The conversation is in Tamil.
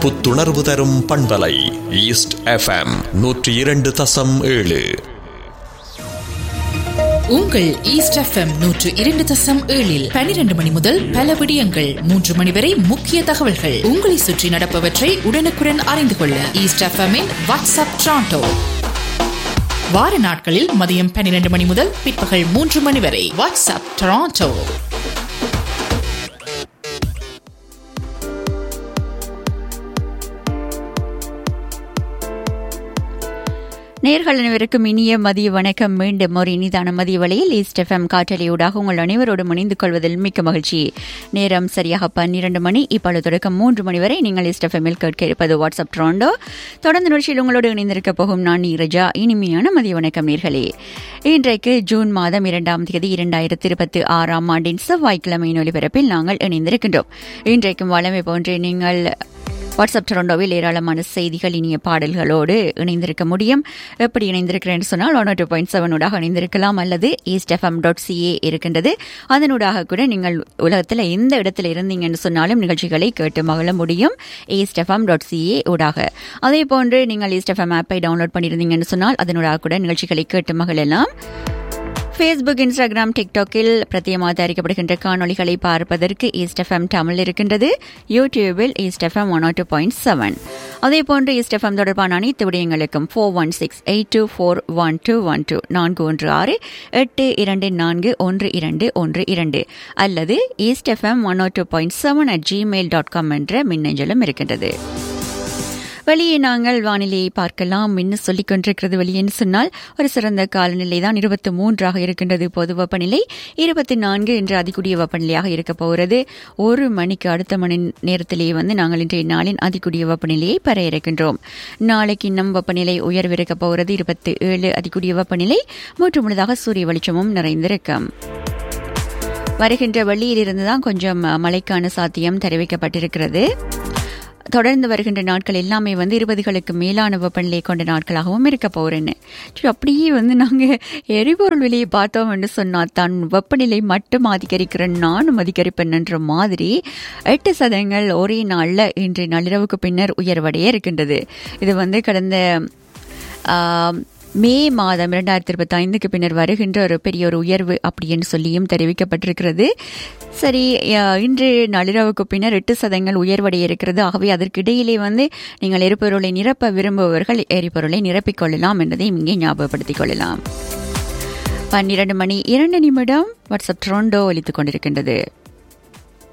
புத்துணர்வு தரும் பண்பலை ஈஸ்ட் எஃப்எம் நூற்றி இரண்டு தசம் ஏழு உங்கள் ஈஸ்ட் எஃப்எம் நூற்று இரண்டு தசம் ஏழில் பனிரெண்டு மணி முதல் பல விடயங்கள் மூன்று மணி வரை முக்கிய தகவல்கள் உங்களை சுற்றி நடப்பவற்றை உடனுக்குடன் அறிந்து கொள்ள ஈஸ்ட் எஃப்எம்மின் வாட்ஸ்அப் ட்ராண்டோ வார நாட்களில் மதியம் பன்னிரண்டு மணி முதல் பிற்பகல் மூன்று மணி வரை வாட்ஸ்அப் டொராண்டோ நேர்கள் அனைவருக்கும் இனிய மதிய வணக்கம் மீண்டும் ஒரு இனிதான மதிய வழியில் ஈஸ்ட் எஃப்எம் காற்றலையூடாக உங்கள் அனைவரோடும் இணைந்து கொள்வதில் மிக்க மகிழ்ச்சி நேரம் சரியாக பன்னிரண்டு மணி இப்பொழுது தொடக்கம் மூன்று மணி வரை நீங்கள் ஈஸ்ட் எஃப்எம்மில் கேட்க இருப்பது வாட்ஸ்அப் ட்ரோண்டோ தொடர்ந்து நிகழ்ச்சியில் உங்களோடு இணைந்திருக்க போகும் நான் நீரஜா இனிமையான மதிய வணக்கம் நேர்களே இன்றைக்கு ஜூன் மாதம் இரண்டாம் தேதி இரண்டாயிரத்தி இருபத்தி ஆறாம் ஆண்டின் செவ்வாய்க்கிழமையின் ஒலிபரப்பில் நாங்கள் இணைந்திருக்கின்றோம் இன்றைக்கும் வளமை போன்றே நீங்கள் வாட்ஸ்அப் டொரண்டோவில் ஏராளமான செய்திகள் இனிய பாடல்களோடு இணைந்திருக்க முடியும் எப்படி இணைந்திருக்கிறேன்னு சொன்னால் ஒன் டூ பாயிண்ட் செவனூடாக இணைந்திருக்கலாம் அல்லது ஈஸ்ட் எஃப்எம் டாட் சிஏ இருக்கின்றது அதனூடாக கூட நீங்கள் உலகத்தில் எந்த இடத்துல இருந்தீங்கன்னு சொன்னாலும் நிகழ்ச்சிகளை கேட்டு மகிழ முடியும் ஈஸ்ட் எஃப்எம் டாட் சிஏ ஊடாக அதே போன்று நீங்கள் ஈஸ்ட் எஃப்எம் ஆப்பை டவுன்லோட் பண்ணியிருந்தீங்கன்னு சொன்னால் அதனூடாக கூட நிகழ்ச்சிகளை கேட்டு மகிழலாம் ஃபேஸ்புக் இன்ஸ்டாகிராம் டிக்டாக்கில் பிரத்தியமாக தயாரிக்கப்படுகின்ற காணொலிகளை பார்ப்பதற்கு ஈஸ்ட் எஃப்எம் தமிழ் இருக்கின்றது யூடியூபில் East FM one two point seven அதே போன்று ஈஸ்ட் எஃப்எம் தொடர்பான அனைத்து விடயங்களுக்கும் four one six eight two four one two one two நான்கு ஒன்று ஆறு எட்டு இரண்டு நான்கு ஒன்று இரண்டு ஒன்று இரண்டு அல்லது East FM one two point seven at Gmail dot com என்ற மின்னஞ்சலும் இருக்கின்றது வெளியே நாங்கள் வானிலையை பார்க்கலாம் இன்னும் சொல்லிக் கொண்டிருக்கிறது வெளியேன்னு சொன்னால் ஒரு சிறந்த காலநிலை தான் இருபத்தி மூன்றாக இருக்கின்றது பொது வெப்பநிலை இருபத்தி நான்கு என்று அதிகூடிய வெப்பநிலையாக இருக்க போகிறது ஒரு மணிக்கு அடுத்த மணி நேரத்திலேயே வந்து நாங்கள் இன்றைய நாளின் அதிகூடிய வெப்பநிலையை பெற இருக்கின்றோம் நாளைக்கு இன்னும் வெப்பநிலை உயர்விருக்க போகிறது இருபத்தி ஏழு அதிகூடிய வெப்பநிலை மூன்று முழுதாக சூரிய வெளிச்சமும் நிறைந்திருக்கும் வருகின்ற வெளியிலிருந்து தான் கொஞ்சம் மழைக்கான சாத்தியம் தெரிவிக்கப்பட்டிருக்கிறது தொடர்ந்து வருகின்ற நாட்கள் எல்லாமே வந்து இருபதுகளுக்கு மேலான வெப்பநிலை கொண்ட நாட்களாகவும் இருக்க போறேன்னு சரி அப்படியே வந்து நாங்கள் எரிபொருள் விலையை பார்த்தோம் என்று சொன்னால் தான் வெப்பநிலை மட்டும் அதிகரிக்கிறேன் நானும் அதிகரிப்பேன்ன்ற மாதிரி எட்டு சதங்கள் ஒரே நாளில் இன்று நள்ளிரவுக்கு பின்னர் உயர்வடைய இருக்கின்றது இது வந்து கடந்த மே மாதம் இரண்டாயிரத்தி இருபத்தி ஐந்துக்கு பின்னர் வருகின்ற ஒரு பெரிய ஒரு உயர்வு அப்படின்னு சொல்லியும் தெரிவிக்கப்பட்டிருக்கிறது சரி இன்று நள்ளிரவுக்கு பின்னர் எட்டு சதங்கள் உயர்வடைய இருக்கிறது ஆகவே அதற்கு இடையிலே வந்து நீங்கள் எரிபொருளை நிரப்ப விரும்புபவர்கள் எரிபொருளை நிரப்பிக் கொள்ளலாம் என்பதை இங்கே ஞாபகப்படுத்திக் கொள்ளலாம் பன்னிரண்டு மணி இரண்டு நிமிடம் வாட்ஸ்அப் ட்ரோண்டோ ஒலித்துக் கொண்டிருக்கின்றது